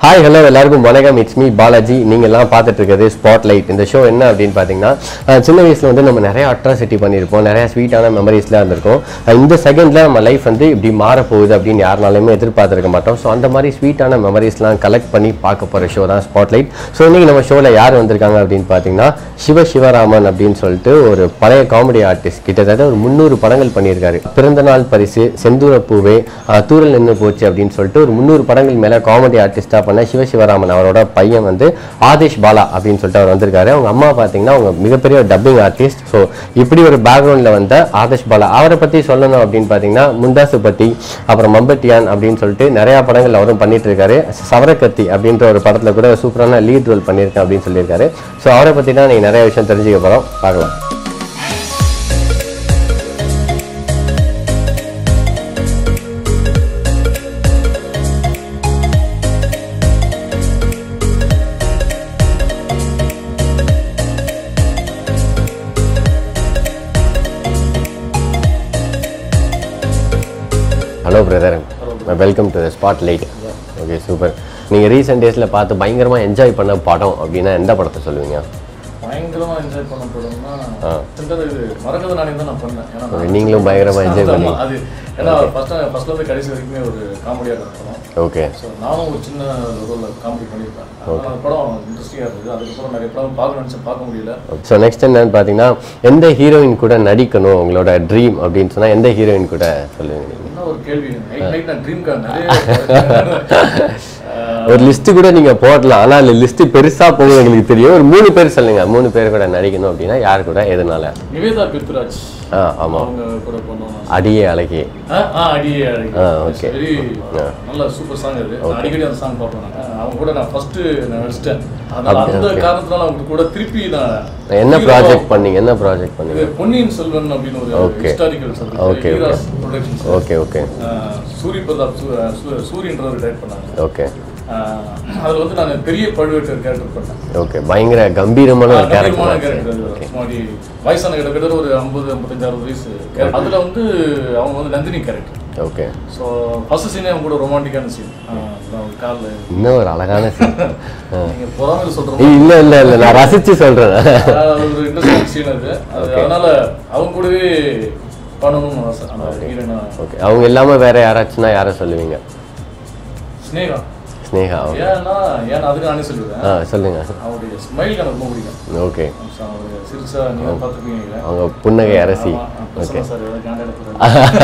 Hi hello எல்லாருக்கும் வணக்கம் it's me Balaji நீங்க எல்லாம் பார்த்துட்டு இருக்கிறது ஸ்பாட் லைட் இந்த ஷோ என்ன அப்படின்னு பார்த்தீங்கன்னா அஹ், சின்ன வயசுல வந்து நம்ம நிறைய அட்ராசிட்டி பண்ணியிருப்போம் நிறைய ஸ்வீட்டான மெமரிஸ்லாம் இருந்திருக்கும் அஹ், இந்த செகண்ட்ல நம்ம லைஃப் வந்து இப்படி மாற போகுது அப்படின்னு யாருனாலுமே எதிர்பார்த்திருக்க மாட்டோம் ஸோ அந்த மாதிரி ஸ்வீட்டான மெமரிஸ்லாம் கலெக்ட் பண்ணி பார்க்க போற ஷோ தான் ஸ்பாட் லைட் ஸோ இன்னைக்கு நம்ம ஷோவில் யார் வந்திருக்காங்க அப்படின்னு பார்த்தீங்கன்னா சிவ சிவராமன் அப்படின்னு சொல்லிட்டு ஒரு பழைய காமெடி ஆர்டிஸ்ட் கிட்டத்தட்ட ஒரு முந்நூறு படங்கள் பண்ணியிருக்காரு பிறந்த நாள் பரிசு செந்தூர பூவே அஹ், தூரல் நின்று போச்சு அப்படின்னு சொல்லிட்டு ஒரு முந்நூறு படங்கள் மேல காமெடி ஆர்டிஸ்டா பண்ண சிவ சிவராமன் அவரோட பையன் வந்து ஆதேஷ் பாலா அப்படின்னு சொல்லிட்டு அவர் வந்திருக்காரு அவங்க அம்மா பார்த்தீங்கன்னா அவங்க மிகப்பெரிய டப்பிங் ஆர்டிஸ்ட் ஸோ இப்படி ஒரு பேக்ரவுண்ட்ல வந்த ஆதேஷ் பாலா அவரை பத்தி சொல்லணும் அப்படின்னு பார்த்தீங்கன்னா முந்தாசு பத்தி அப்புறம் மம்பட்டியான் அப்படின்னு சொல்லிட்டு நிறைய படங்கள் அவரும் பண்ணிட்டு இருக்காரு சவரக்கத்தி அப்படின்ற ஒரு படத்துல கூட சூப்பரான லீட் ரோல் பண்ணியிருக்கேன் அப்படின்னு சொல்லியிருக்காரு ஸோ அவரை பத்தி தான் நீங்க நிறைய விஷயம் தெரிஞ்சுக்க போறோம் பார்க்கலாம் hello brother welcome to the spotlight okay super நீங்கள் ரீசெண்ட் டேஸில் பார்த்து பயங்கரமாக என்ஜாய் பண்ண படம் அப்படின்னா எந்த படத்தை சொல்லுவீங்க பயங்கரமா என்ஜாய் பண்ண படம்னா கிட்டத்தட்ட இது மறக்கத நானே தான் நான் பண்ணேன் ஏன்னா Okay, நான் நீங்களும் பயங்கரமா enjoy ஆமா, பண்ணீங்க. அது ஏன்னா ஃபர்ஸ்ட் ஃபர்ஸ்ட்ல இருந்து கடைசி வரைக்குமே ஒரு காமெடியாக இருக்கணும் ஓகே ஸோ நானும் ஒரு சின்ன ரோலில் காமெடி பண்ணியிருப்பேன் அதனால அந்த படம் இன்ட்ரெஸ்டிங்காக இருந்தது அதுக்கப்புறம் நிறைய படம் பார்க்க நினச்சேன் பார்க்க முடியல ஸோ நெக்ஸ்ட் என்னன்னு பார்த்தீங்கன்னா எந்த ஹீரோயின் கூட நடிக்கணும் உங்களோட ட்ரீம் அப்படின்னு சொன்னால் எந்த ஹீரோயின் கூட சொல்லுவீங்க நீங்கள் என்ன ஒரு கேள்வி நைட் நைட் நான் ட்ரீம் கார் நிறைய அஹ், ஒரு லிஸ்ட் கூட நீங்க போடலாம் ஆனா அந்த லிஸ்ட் பெருசா போகும் எங்களுக்கு தெரியும் ஒரு மூணு பேர் சொல்லுங்க மூணு பேர் கூட நடிக்கணும் அப்படின்னா யார் கூட எதனால நிவேதா பிருத்ராஜ் ஆ ஆமா அவங்க கூட பண்ணோம் அடியே அழகி ஆ ஆ, அடியே அழகி ஆ, okay. வெரி நல்ல சூப்பர் சாங் அது நான் அடிக்கடி அந்த சாங் பார்ப்பேன் நான். அவங்க கூட நான் ஃபர்ஸ்ட் நான் நடிச்சிட்டேன் அதனால அந்த காரணத்தினால அவங்க கூட திருப்பி நான் என்ன ப்ராஜெக்ட் பண்ணீங்க என்ன ப்ராஜெக்ட் பண்ணீங்க இது பொன்னியின் செல்வன் அப்படின்னு ஒரு Okay. Historical Okay, okay. Productions okay okay Surya Pratap சூ- சூ- சூரியன்றவர் டைரக்ட் பண்ணாங்க ஓகே ஆஹ் அதுல வந்து நான் பெரிய பழுவேட்டர் கேரக்டர் பண்ணேன் ஓகே பயங்கர கம்பீரமான ஒரு கம்பீரமான கேரக்டர் character. சும்மாடி வயசான கிட்டத்தட்ட ஒரு ஐம்பது ஐம்பத்தஞ்சு அறுபது வயசு character. அதுல வந்து அவங்க வந்து Nandini character okay so first சீனே அவங்க கூட ரொமான்டிக்கான சீன் காலில் இன்னும் ஒரு அழகான scene. நீங்க பொறாமையில் சொல்றோம் ஏய், இல்ல இல்ல இல்ல நான் ரசிச்சு சொல்றேன் அது ஒரு இன்ட்ரெஸ்டிங் சீன் அது அது அதனால அவங்க கூடவே பண்ணணும்னு ஆசை அந்த ஹீரோனா ஓகே அவங்க இல்லாம வேற யாராச்சும்னா யாரை சொல்லுவீங்க ஸ்னேகா ஸ்னேகா ஏன்னா ஏன்னா அதுக்கு நானே சொல்லுவேன் ஆ சொல்லுங்க அவருடைய ஸ்மைல் எனக்கு ரொம்ப பிடிக்கும் ஓகே So, அவருடைய சிரிச்சா நீங்க பார்த்துருப்பீங்க அவங்க புன்னகை அரசி ஓகே சார் ஏதாவது காண்டாக்ட்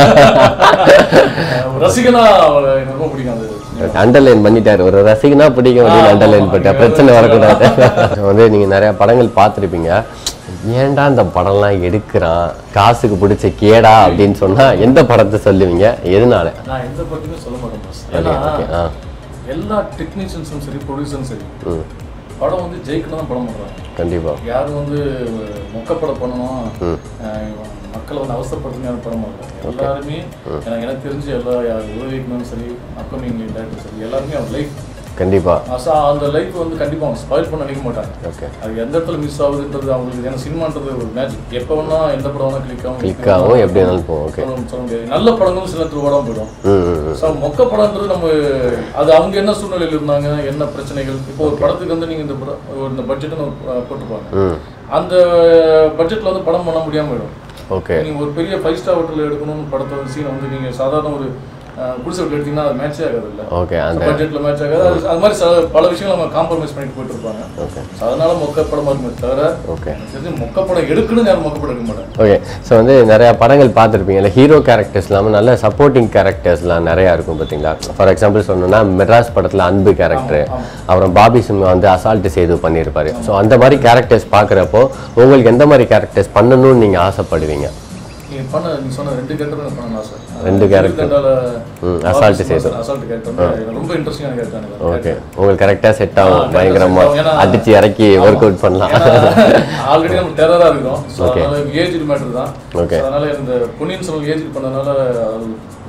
ரசிகனா அவரை எனக்கு ரொம்ப பிடிக்கும் அது அண்டர்லைன் பண்ணிட்டாரு ஒரு ரசிகனா பிடிக்கும் அப்படின்னு அண்டர்லைன் பண்ணிட்டா பிரச்சனை வரக்கூடாது வந்து நீங்க நிறைய படங்கள் பார்த்துருப்பீங்க ஏன்டா இந்த படம்லாம் எடுக்கிறான் காசுக்கு பிடிச்ச கேடா அப்படின்னு சொன்னா எந்த படத்தை சொல்லுவீங்க எதனால நான் எந்த படத்தையுமே சொல்ல மாட்டேன் boss. ஓகே ஏன்னா ஓகே ஆ எல்லா டெக்னீஷியன்ஸும் சரி ப்ரொடியூசரும் சரி ம் படம் வந்து ஜெயிக்கணும் தான் படம் பண்றாங்க கண்டிப்பா யாரும் வந்து மொக்கப்படம் பண்ணணும் ம். அஹ் மக்களை வந்து அவசரப்படுத்துங்க யாரும் படம் பண்ணுறாங்க எல்லாருமே எனக்கு எனக்கு தெரிஞ்ச எல்லா யார் உதவிக்கணும் சரி அப்கமிங் டேரக்டர் சரி எல்லாருமே அவங்க லைஃப் கண்டிப்பா அந்த லைஃப் வந்து கண்டிப்பா அவங்க ஸ்பாயில் பண்ண நினைக்க மாட்டாங்க ஓகே அது எந்த இடத்துல மிஸ் ஆகுதுன்றது அவங்களுக்கு ஏன்னா சினிமான்றது ஒரு மேஜிக் எப்போ வேணா எந்த படம் வேணா கிளிக் ஆகும் கிளிக் ஆகும் எப்படி வேணாலும் போகும் ஓகே சொல்ல சொல்ல முடியாது நல்ல படங்களும் சில நேரத்தில் ஓடாம போயிடும் ம் ம், ம் ஸோ மொக்க படம்ன்றது நம்ம அது அவங்க என்ன சூழ்நிலையில் இருந்தாங்க என்ன பிரச்சனைகள் இப்போ ஒரு படத்துக்கு வந்து நீங்கள் இந்த படம் ஒரு இந்த பட்ஜெட்னு போட்டிருப்பாங்க ம் அந்த பட்ஜெட்டில் வந்து படம் பண்ண முடியாம போயிடும் ஓகே நீங்கள் ஒரு பெரிய ஃபைவ் ஸ்டார் ஹோட்டலில் எடுக்கணும்னு படத்தை சீனை வந்து நீங்கள் சாதாரண ஒரு குடிசை வீட்டில் எடுத்தீங்கன்னா அது மேட்சே ஆகாது இல்லை ஓகே அந்த பட்ஜெட்டில் மேட்ச் ஆகாது அது அது மாதிரி சில பல விஷயங்கள் நம்ம காம்ப்ரமைஸ் பண்ணிட்டு போயிட்டு இருப்பாங்க ஓகே So, அதனால மொக்க படமா இருக்குமே தவிர ஓகே எனக்கு தெரிஞ்சு மொக்க படம் எடுக்கணும்னு யாரும் மொக்க படம் எடுக்க மாட்டாங்க ஓகே ஸோ வந்து நிறைய படங்கள் பார்த்துருப்பீங்கல்ல ஹீரோ கேரக்டர்ஸ் இல்லாமல் நல்ல சப்போர்ட்டிங் கேரக்டர்ஸ்லாம் நிறையா இருக்கும் பார்த்தீங்களா ஃபார் எக்ஸாம்பிள் சொல்லணும்னா மெட்ராஸ் படத்தில் அன்பு கேரக்டர் அப்புறம் பாபி சிம்மா வந்து அசால்ட் செய்து பண்ணியிருப்பாரு ஸோ அந்த மாதிரி கேரக்டர்ஸ் பார்க்குறப்போ உங்களுக்கு எந்த மாதிரி கேரக்டர்ஸ் பண்ணணும்னு நீங்கள் ஆசைப்படுவீங்க நீங்க பண்ண நீங்க சொன்ன ரெண்டு கேரக்டர் பண்ண ஆசை ரெண்டு character. ம், assault செய்தோம். அசால்ட் கேரக்டர் ரொம்ப இன்ட்ரெஸ்டிங்கான கேரக்டர் ஓகே உங்களுக்கு கரெக்டாக செட் ஆகும் பயங்கரமா ஏன்னா- அடிச்சு இறக்கி ஒர்க் அவுட் பண்ணலாம் ஆல்ரெடி நம்ம டெரரா இருக்கோம் ஸோ அதனால ஏஜ் மேட்டர் தான் Okay. So, அதனால இந்த பொன்னியின் செல்வன் ஏஜ் பண்ணதுனால அது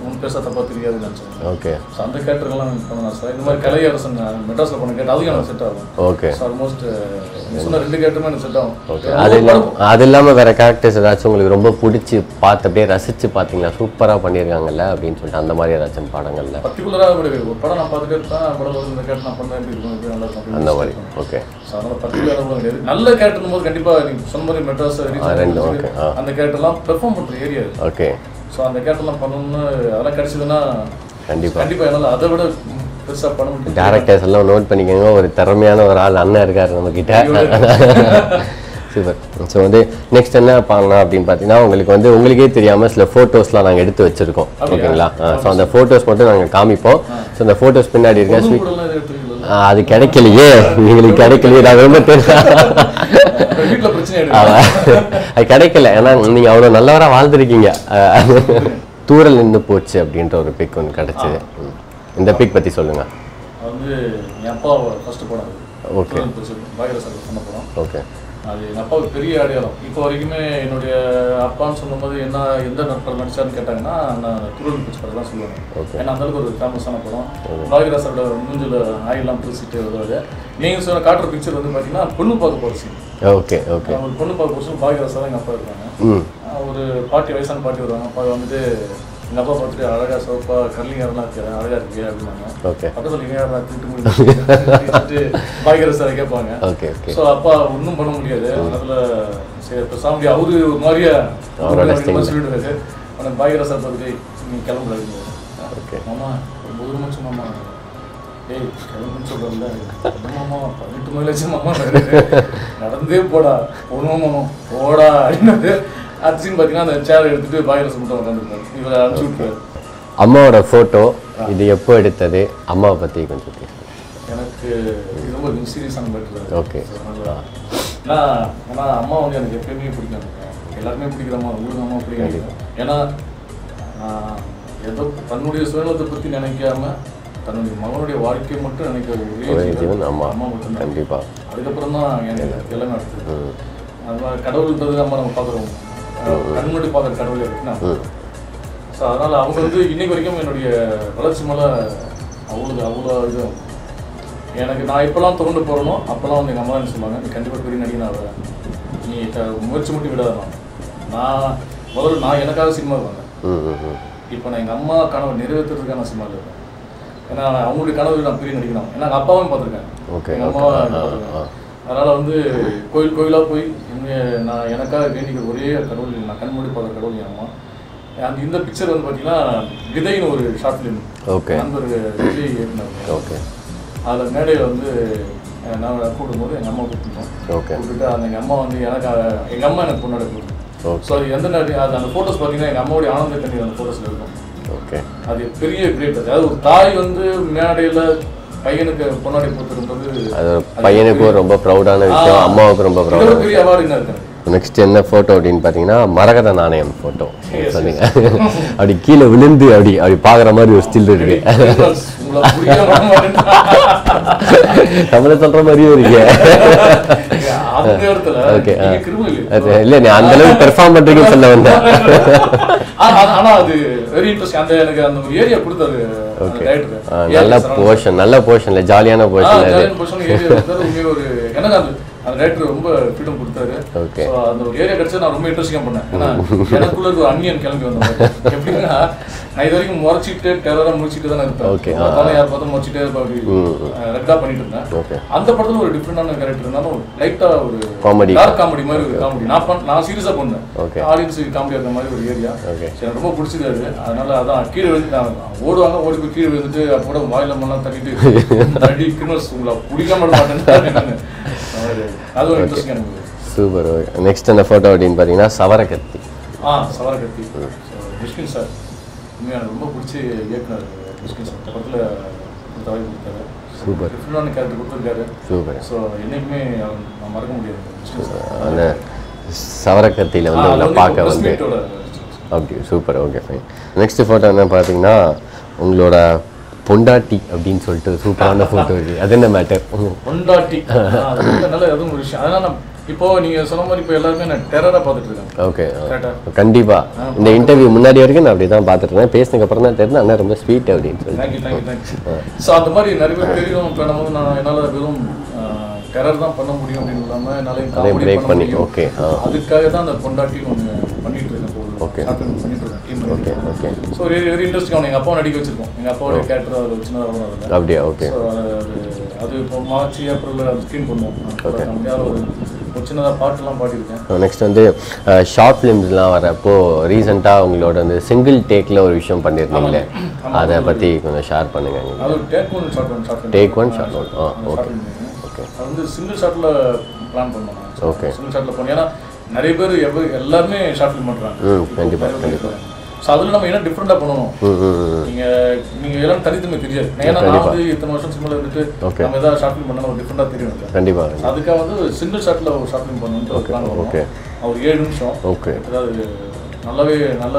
ஒன்றும் பெருசாக தப்பாக தெரியாதுன்னு நினச்சேன் ஓகே ஸோ அந்த கேரக்டர்லாம் பண்ணலாம் சார் இந்த மாதிரி கலையரசன் மெட்ராஸில் பண்ண கேட்டு அதுவும் எனக்கு செட் ஆகும் ஓகே ஸோ ஆல்மோஸ்ட் சொன்ன ரெண்டு கேரக்டருமே எனக்கு செட் ஆகும் ஓகே அது இல்லாமல் அது இல்லாமல் வேற கேரக்டர்ஸ் ஏதாச்சும் உங்களுக்கு ரொம்ப பிடிச்சி பார்த்து அப்படியே ரசிச்சு பார்த்தீங்களா சூப்பராக பண்ணியிருக்காங்கல்ல அப்படின்னு சொல்லிட்டு அந்த மாதிரி ஏதாச்சும் படங்கள்ல பர்டிகுலராக ஒரு ஒரு படம் நான் பார்த்துட்டே இருப்பேன் படம் வந்து இந்த கேரக்டர் நான் பண்ண எப்படி இருக்கும் எப்படி நல்லா இருக்கும் அந்த மாதிரி ஓகே ஸோ அதனால பர்டிகுலராக கூட கிடையாது நல்ல கேரக்டர் போது கண்டிப்பாக நீங்கள் சொன்ன மாதிரி மெட்ராஸ் ரெண்டு, okay, ஆ. அந்த கேரக்டர்லாம் பெர்ஃபார்ம் பண்ணுற ஏரியா ஓகே ஸோ அந்த கேரக்டர்லாம் பண்ணணும்னு அதெல்லாம் கிடைச்சதுன்னா கண்டிப்பா கண்டிப்பாக என்னால் அதை விட பெருசாக பண்ண முடியும் டேரக்டர்ஸ் எல்லாம் நோட் பண்ணிக்கோங்க ஒரு திறமையான ஒரு ஆள் அண்ணன் இருக்காரு நம்ம கிட்ட சூப்பர் ஸோ வந்து நெக்ஸ்ட் என்ன பண்ணலாம் அப்படின்னு பார்த்தீங்கன்னா உங்களுக்கு வந்து உங்களுக்கே தெரியாமல் சில ஃபோட்டோஸ்லாம் நாங்கள் எடுத்து வச்சிருக்கோம் ஓகேங்களா ஸோ அந்த ஃபோட்டோஸ் மட்டும் நாங்கள் காமிப்போம் ஸோ அந்த ஃபோட்டோஸ் பின்னாடி இருக்க பொண்ணு கூடலாம் எதுவும் எடுத்துக்கல ஆ, அது கிடைக்கலையே எங்களுக்கு கிடைக்கலையே நான் ரொம்ப தெரியும் வீட்டில் பிரச்சனை எடுக்கல அது கிடைக்கல ஏன்னா நீங்க அவ்வளவு நல்லவரா வாழ்ந்திருக்கீங்க அஹ், தூரல் நின்று போச்சு அப்படின்ற ஒரு பிக் ஒன்று கிடைச்சது ம். இந்த பிக் பத்தி சொல்லுங்க அது வந்து என் அப்பா ஃபர்ஸ்ட் படம் அது Okay. பாகிர சார் பண்ண படம் ஓகே அது எங்கள் அப்பாவுக்கு பெரிய அடையாளம் இப்போ வரைக்குமே என்னுடைய அப்பான்னு சொல்லும்போது என்ன எந்த நட்பர் நடிச்சான்னு கேட்டாங்கன்னா நான் குரல் பிடிச்ச படம் தான் சொல்லுவாங்க Okay. ஏன்னா அந்த அளவுக்கு ஒரு ஃபேமஸான படம் பாகிராசரோட மூஞ்சில் ஆயிலாம் பூசிட்டு வருவாரு நீங்கள் சொன்ன காட்டுற பிக்சர் வந்து பார்த்தீங்கன்னா பொண்ணு பார்க்க போகிற சீன் ஓகே ஓகே ஒரு பொண்ணு பார்க்க போகிற பாகிராசா எங்கள் அப்பா இருக்காங்க ம் ஒரு பாட்டி வயசான பாட்டி வருவாங்க அப்பா வந்துட்டு எங்கள் அப்பா பார்த்துட்டு அழகா சோப்பா கர்லிங் யாரெல்லாம் இருக்காரு அழகா இருக்கே அப்படின்னாங்க ஓகே பக்கத்தில் நீங்கள் யாரா திருட்டு முடிச்சுட்டு பாகிர சாரை கேட்பாங்க ஓகே ஓகே ஸோ அப்பா ஒன்றும் பண்ண முடியாது அதனால சரி பேசாம அவரு ஒரு மாதிரியா அவரோட அப்படின்னு மாதிரி சொல்லிடுறாரு ஆனால் பாகிர சார் பார்த்துட்டு நீ கிளம்புறாரு Okay. மாமா ரொம்ப தூரம் வச்சு மாமா ஏய் கிளம்புன்னு சொல்கிறல மாமா பதினெட்டு மைல் வச்சு மாமா நடந்தே போடா போகணும் மாமா போடா அப்படின்னு அது சீன் பார்த்தீங்கன்னா அந்த சேர் எடுத்துட்டு பாகிரஸ் மட்டும் உட்காந்துருப்பாரு இவரை அனுப்பிச்சு விட்டுருவாரு அம்மாவோட ஃபோட்டோ இது எப்போ எடுத்தது அம்மாவை பற்றி கொஞ்சம் பேசுங்க எனக்கு இது ரொம்ப சீரியஸான மேட்டர் Okay. ஏன்னா ஏன்னா அம்மா வந்து எனக்கு எப்பயுமே பிடிக்கும் எல்லாருமே பிடிக்கிற அம்மா உங்களுக்கு அம்மா பிடிக்கும் ஏன்னா ஆஹ், ஏதோ தன்னுடைய சுயநலத்தை பற்றி நினைக்காம தன்னுடைய மகனுடைய வாழ்க்கையை மட்டும் நினைக்கிற ஒரே ஒரே ஜீவன் ஜீவன் அம்மா அம்மா மட்டும்தான் கண்டிப்பா அதுக்கப்புறம் தான் எனக்கு எல்லாமே அடுத்தது அது மாதிரி கடவுள்ன்றது நம்ம நம்ம பார்க்குறோம் கண்முடி பார்க்குற கடவுள் இருக்குன்னா ஸோ அதனால் அவங்க வந்து இன்னைக்கு வரைக்கும் என்னுடைய வளர்ச்சி மேலே அவ்வளோ அவ்வளோ இது எனக்கு நான் எப்போல்லாம் தோண்டு போகிறனோ அப்போல்லாம் வந்து எங்கள் அம்மா என்ன சொல்லுவாங்க நீ கண்டிப்பாக பெரிய நடிகன் ஆகுற நீ க- முயற்சி மட்டும் விடாதான் நான் முதல்ல நான் எனக்காக சினிமா வந்தேன் ம் ம் ம் இப்போ நான் எங்கள் அம்மா கனவை நிறைவேற்றுறதுக்கான சினிமாவில் இருக்கேன் ஏன்னா அவங்களுடைய கனவு நான் பெரிய நடிக்கணும் ஏன்னா எங்கள் அப்பாவும் பார்த்துருக்கேன் Okay, எங்கள் okay. அம்மாவை ஆ, ஆ, பார்த்துருக்கேன் அதனால் வந்து கோயில் கோயிலாக போய் என்ன நான் எனக்காக வேண்டிக்கிற ஒரே கடவுள் நான் கண்மூடி பார்க்குற கடவுள் என் அம்மா அந்த இந்த பிக்சர் வந்து பார்த்தீங்கன்னா விதைன்னு ஒரு ஷார்ட் ஃபிலிம் Okay. நண்பர் விஜய் இயக்குனர் ஓகே அதில் மேடையில் வந்து அஹ், நான் கூப்பிடும்போது எங்கள் அம்மா கூப்பிட்டோம் ஓகே கூப்பிட்டு அந்த எங்கள் அம்மா வந்து எனக்கு எங்கள் அம்மா எனக்கு பொண்ணோட கூப்பிட்டு ஓகே ஸோ எந்த நடி அது அந்த ஃபோட்டோஸ் பார்த்தீங்கன்னா எங்கள் அம்மாவுடைய ஆனந்த கண்ணீர் அந்த ஃபோட்டோஸில் இருக்கும் ஓகே அது பெரிய கிரேட் அதாவது ஒரு தாய் வந்து மேடையில் பையனுக்கு பொன்னாடி போட்டுருந்தது அது ஒரு பையனுக்கும் ரொம்ப ப்ரௌடான விஷயம் அம்மாவுக்கும் ரொம்ப இதோட ப்ரௌடான பெரிய அவார்டு என்ன இருக்கு நெக்ஸ்ட் என்ன ஃபோட்டோ அப்படின்னு பார்த்தீங்கன்னா மரகத நாணயம் ஃபோட்டோ Yes, சொன்னீங்க அப்படி கீழே விழுந்து அப்படி அப்படி பார்க்குற மாதிரி ஒரு ஸ்டில் இருக்கு உங்களை புரிய மாட்டேன் தமிழ சொல்ற மாதிரியும் இருக்கு அந்த இடத்துல ஓகே நீங்க கிருமிகள் அது இல்லை நீ அந்த அளவுக்கு பெர்ஃபார்ம் பண்றீங்கன்னு சொல்ல வந்தேன் ஆனா அது- ஆனா அது வெரி இன்ட்ரெஸ்ட் அந்த எனக்கு அந்த ஒரு ஏரியா கொடுத்தாரு அந்த ஓகே டைரக்டர் நல்ல போர்ஷன் நல்ல போர்ஷன்ல ஜாலியான போர்ஷன் அது ஜாலியான பொசிஷன் ஏரியா கொடுத்தாரு உண்மையே ஒரு எனக்கு அந்த அந்த டைரக்டர் ரொம்ப ஃப்ரீடம் கொடுத்தாரு Okay. So, அந்த ஒரு ஏரியா கிடைச்சா நான் ரொம்ப இன்ட்ரெஸ்டிங்காக பண்ணேன் ஏன்னா எனக்குள்ள இருக்க ஒரு அன்னியன் கிளம்பி வந்த மாதிரி எப்படின்னா நான் இது வரைக்கும் முறைச்சிட்டு டெரராக முடிச்சிட்டு தானே இருப்பேன் Okay, ஒரு தானே யார் பார்த்தும் முறைச்சிட்டே இருப்பேன் அப்படி ரெக்கார்ட் பண்ணிட்டு இருந்தேன் ஓகே அந்த படத்துல ஒரு டிஃப்ரெண்டான கேரக்டர் இருந்தாலும் லைட்டா ஒரு Comedy. டார்க் காமெடி மாதிரி ஒரு காமெடி நான் பண்ண நான் சீரியஸா பண்ணேன் Okay. ஆடியன்ஸ் காமெடி இருக்க மாதிரி ஒரு ஏரியா Okay. சரி எனக்கு ரொம்ப பிடிச்சது அது அதனால அதான் கீழே விழுந்து நான் ஓடுவாங்க ஓடி போய் கீழே விழுந்துட்டு அப்போ கூட வாயில மண்ணெல்லாம் தட்டிட்டு தடி கிரிமினல்ஸ் உங்களை பிடிக்க மாட்டேன் அது ஒரு இன்ட்ரெஸ்டிங் எனக்கு சூப்பர் ஓகே நெக்ஸ்ட் என்ன ஃபோட்டோ அப்படின்னு பார்த்தீங்கன்னா சவரக்கத்தி ஆ சவரகத்தி மிஷ்கின் சார் உண்மையாக எனக்கு ரொம்ப பிடிச்சி இயக்குனர் மிஷ்கின் சார் இந்த படத்தில் கொடுத்த வாய்ப்பு கொடுத்தாரு Super. டிஃப்ரெண்டான கேரக்டர் கொடுத்துருக்காரு சூப்பர் ஸோ என்னைக்குமே அவன் நான் மறக்க முடியாது மிஷ்கின் சார் அந்த சவரக்கத்தியில் வந்து உங்களை பார்க்க வந்து மீட்டோட அப்படி super okay fine next photo என்ன பார்த்தீங்கன்னா உங்களோட பொண்டாட்டி அப்படின்னு சொல்லிட்டு சூப்பரான ஃபோட்டோ இருக்கு அது என்ன மேட்டர் பொண்டாட்டி ஆ, அது ரொம்ப நல்ல அதுவும் ஒரு விஷயம் அதனால நான் இப்போ நீங்க சொன்ன மாதிரி இப்போ எல்லாருமே நான் டெரரா பார்த்துட்டு இருக்காங்க ஓகே கரெக்டா கண்டிப்பா இந்த இன்டர்வியூ முன்னாடி வரைக்கும் நான் அப்படி தான் பார்த்துட்டு இருந்தேன் பேசினதுக்கு அப்புறம் தான் தெரிஞ்சு அண்ணா ரொம்ப ஸ்வீட் அப்படின்னு சொல்லி தேங்க்யூ தேங்க்யூ தேங்க்யூ ஸோ அந்த மாதிரி நிறைய பேர் தெரியும் இப்போ நம்ம வந்து நான் என்னால் வெறும் டெரர் தான் பண்ண முடியும் அப்படின்னு இல்லாமல் என்னால் அதையும் காமெடி break பண்ண பண்ணி, முடியும் okay, ஆ. அதுக்காக தான் அந்த பொண்டாட்டின்னு ஒன்று பண்ணிட்டு இருக்கேன் Okay. ஓகே பண்ணிட்டு இருக்கேன் team okay okay so very very interesting அவன் எங்கள் அப்பா நடிக்க வச்சிருக்கோம் எங்கள் அப்பாவோட கேரக்டர் அதில் சின்னதாக வரும் அதில் அப்படியா ஓகே ஸோ அது அது இப்போ மார்ச் ஏப்ரலில் அது ஸ்க்ரீன் பண்ணுவோம் நான் ஒரு ஒரு சின்னதாக பாட்டுலாம் பாடியிருக்கேன் நெக்ஸ்ட் வந்து ஷார்ட் ஃபிலிம்ஸ்லாம் வரப்போ ரீசெண்டாக உங்களோட வந்து சிங்கிள் டேக்கில் ஒரு விஷயம் பண்ணியிருந்தீங்களே அதை பற்றி கொஞ்சம் ஷேர் பண்ணுங்க எங்களுக்கு. அது take one shot one shot Take one, shot one. ஆ, okay. ஓகே அது வந்து சிங்கிள் ஷாட்டில் பிளான் பண்ணோம் Okay. சிங்கிள் ஷாட்டில் பண்ணோம் ஏன்னா நிறைய பேர் எவ்வளோ எல்லாருமே ஷார்ட் ஃபிலிம் பண்ணுறாங்க ம் கண்டிப்பாக கண்டிப்பாக ஸோ அதில் நம்ம என்ன டிஃப்ரெண்ட்டாக பண்ணணும் ம் ம் ம் நீங்க நீங்க எல்லாம் தனித்தன்மை தெரியாது ஏன்னா நான் வந்து இத்தனை வருஷம் சிம்மில் இருந்துட்டு Okay. நம்ம ஏதாவது ஷார்ட் ஃபிலிம் பண்ணா ஒரு டிஃப்ரெண்டாக தெரியும் எனக்கு. கண்டிப்பாக அதுக்காக வந்து சிங்கிள் ஷாட்டில் ஒரு ஷார்ட் ஃபிலிம் பண்ணணும்னு ஒரு பிளான் okay. பண்ணுவோம் ஒரு ஏழு நிமிஷம் ஓகே அதாவது நல்லாவே நல்ல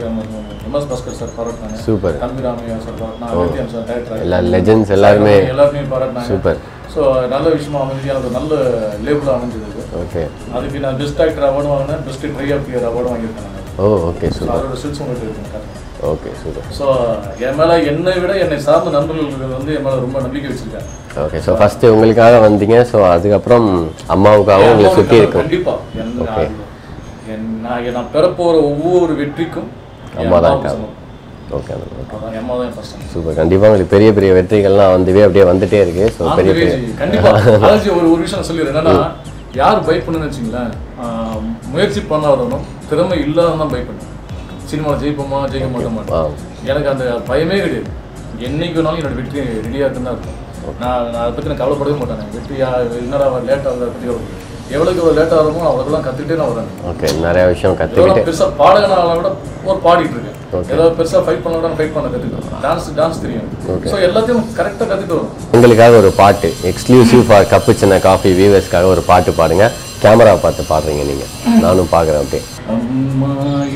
எம்எஸ் பாஸ்கர் சார் பாராட்டினாங்க சூப்பர் தம்பி ராமையா சார் பாராட்டினாங்க அகத்தியன் சார் டேரக்டர் எல்லா லெஜெண்ட்ஸ் எல்லாருமே எல்லாருமே பாராட்டினாங்க சூப்பர் ஸோ நல்ல விஷயமா அமைஞ்சு எனக்கு ஒரு நல்ல லேபிளாக அமைஞ்சது இது. ஓகே அதுக்கு நான் பெஸ்ட் ஆக்டர் அவார்டும் வாங்கினேன் பெஸ்ட் ட்ரை ஆஃப் இயர் அவார்டும் வாங்கியிருக்கேன் நான். ஓ ஓகே So சூப்பர் அதோட ஸ்டில்ஸ் உங்களுக்கு இருக்குங்க ஓகே சூப்பர் ஸோ என் மேலே என்னை விட என்னை சார்ந்த நண்பர்களுக்கு வந்து என் மேலே ரொம்ப நம்பிக்கை வச்சிருக்காங்க ஓகே ஸோ ஃபஸ்ட்டு உங்களுக்காக வந்தீங்க ஸோ அதுக்கப்புறம் அம்மாவுக்காகவும் உங்களை சுற்றி இருக்கும் கண்டிப்பா என்ன அது- என் நான் நான் பெறப்போற ஒவ்வொரு வெற்றிக்கும் என் அம்மா தான் அம்மாவுக்கு இருக்காங்க. சமம். ஓகே ஓகே அதான் என் அம்மா தான் ஃபர்ஸ்ட் சூப்பர் கண்டிப்பாக உங்களுக்கு பெரிய பெரிய வெற்றிகள்லாம் வந்துவே அப்படியே வந்துட்டே இருக்கு ஸோ பெரிய பெரிய கண்டிப்பா அதாச்சும் ஒரு ஒரு விஷயம் சொல்லிடுறேன் என்னன்னா யார் பயப்படுன்னு வச்சுங்களேன் ஆஹ், முயற்சி பண்ணாதவனும் திறமை இல்லாதவன் தான் பயப்படும் சினிமாவில் ஜெயிப்போமா ஜெயிக்க மாட்டோம் ஆ எனக்கு அந்த பயமே கிடையாது என்னைக்கு வேணாலும் என்னோட வெற்றி ரெடியாக இருக்குன்னு தான் இருக்கும் நான் நான் அதை பற்றி நான் கவலைப்படவே மாட்டேன் வெற்றி என்னடா லேட் ஆகுது அதை பற்றி கவலை எவ்வளோக்கு எவ்வளோ லேட் ஆகிறமோ அவ்வளோக்கெல்லாம் கற்றுக்கிட்டே நான் வரேன் ஓகே நிறைய விஷயம் ஏதோ கற்றுக்கிட்டு நான் பெருசா பாடகனால விட ஒரு பாடிட்டு இருக்கேன் ஏதோ பெருசா ஃபைட் பண்ண விட ஃபைட் பண்ண கற்றுக்கிட்டேன் டான்ஸ் டான்ஸ் தெரியும் ஸோ எல்லாத்தையும் கரெக்டாக கற்றுட்டு வரும் உங்களுக்காக ஒரு பாட்டு எக்ஸ்க்ளூசிவ் ஃபார் கப்பு சின்ன காஃபி வியூவர்ஸ்க்காக ஒரு பாட்டு பாடுங்க கேமரா பார்த்து பாடுறீங்க நீங்கள் நானும் பார்க்குறேன் அப்படியே அம்மா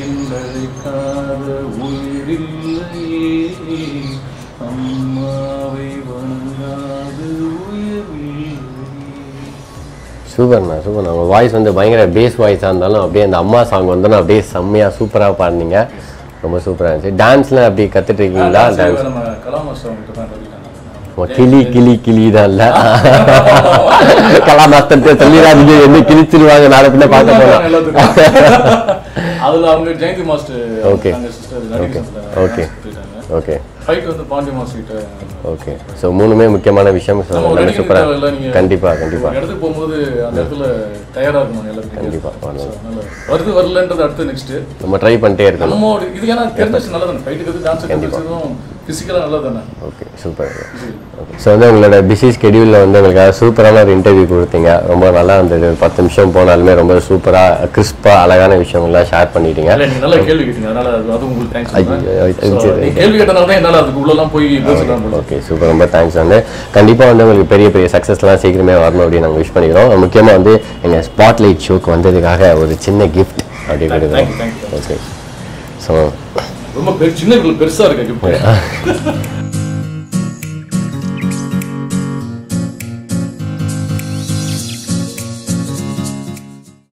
என்றழைக்காத உயிரில்லையே அம்மாவை வணங்காது உயிரில்லையே சூப்பர்ண்ணா சூப்பர்ண்ணா உங்கள் வாய்ஸ் வந்து பயங்கர பேஸ் வாய்ஸாக இருந்தாலும் அப்படியே அந்த அம்மா சாங் வந்தோன்னா அப்படியே செம்மையாக சூப்பராக பாடினீங்க ரொம்ப சூப்பராக இருந்துச்சு டான்ஸ்லாம் அப்படி கற்றுட்டு இருக்கீங்களா டான்ஸ் நம்ம கலாமாஸ்டர் அவங்ககிட்ட தான் கற்றுக்கிட்டாங்க கிளி கிளி கிளி தான் இல்லை கலாமாஸ்டர் சொல்லிடாதீங்க என்ன கிழிச்சிருவாங்க நாளை பின்ன பார்க்க போகலாம் எல்லாத்துக்கும் அதுல அவங்க ஜெயந்தி மாஸ்டர் Okay. அவங்க சிஸ்டர் நடிகை Okay. ஓகே ஃபைட் வந்து பாண்டி மாஸ்டர் கிட்ட ஓகே ஸோ மூணுமே முக்கியமான விஷயம் ஸோ நம்ம நல்ல நடிகை சூப்பராக தேவையில்ல, நீங்க கண்டிப்பாக கண்டிப்பாக ஒரு இடத்துக்கு போகும்போது அந்த இடத்துல தயாரா இருக்கணும் எல்லாத்துக்கும் கண்டிப்பா, பண்ணலாம். So, அதனால வருது வரலன்றது அடுத்து நெக்ஸ்ட் நம்ம ட்ரை பண்ணிட்டே இருக்கணும் நம்ம இது ஏன்னா தெரிஞ்சு நல்லதானே ஃபைட்டுக்கு டான்ஸ் தெரிஞ்சதும் பிசிக்கலா நல்லதானே ஓகே சூப்பர் ஸோ வந்து உங்களோட பிஸி ஸ்கெடியூலில் வந்து உங்களுக்காக சூப்பரான ஒரு இன்டர்வியூ கொடுத்தீங்க ரொம்ப நல்லா இருந்தது ஒரு பத்து நிமிஷம் போனாலுமே ரொம்ப சூப்பராக கிறிஸ்பாக அழகான விஷயங்கள்லாம் ஷேர் பண்ணிட்டீங்க இல்ல நீங்க நல்ல கேள்வி கேட்டீங்க அதனால அது அது உங்களுக்கு தேங்க்ஸ் ஐயோ, சரி. நீங்க கேள்வி கேட்டனால தான் என்னால அதுக்கு உள்ளலாம் போய் பேசலாம் போல ஓகே சூப்பர் ரொம்ப தேங்க்ஸ் வந்து கண்டிப்பாக வந்து உங்களுக்கு பெரிய பெரிய சக்ஸஸ்லாம் சீக்கிரமே வரணும் அப்படின்னு நாங்கள் விஷ் பண்ணிக்கிறோம் முக்கியமாக வந்து எங்கள் ஸ்பாட்லைட் ஷோக்கு வந்ததுக்காக ஒரு சின்ன கிஃப்ட் அப்படி Thank you, கொடுக்குறோம் thank you. ஓகே ஸோ ரொம்ப பெரு- சின்ன பெருசா இருக்கு gift.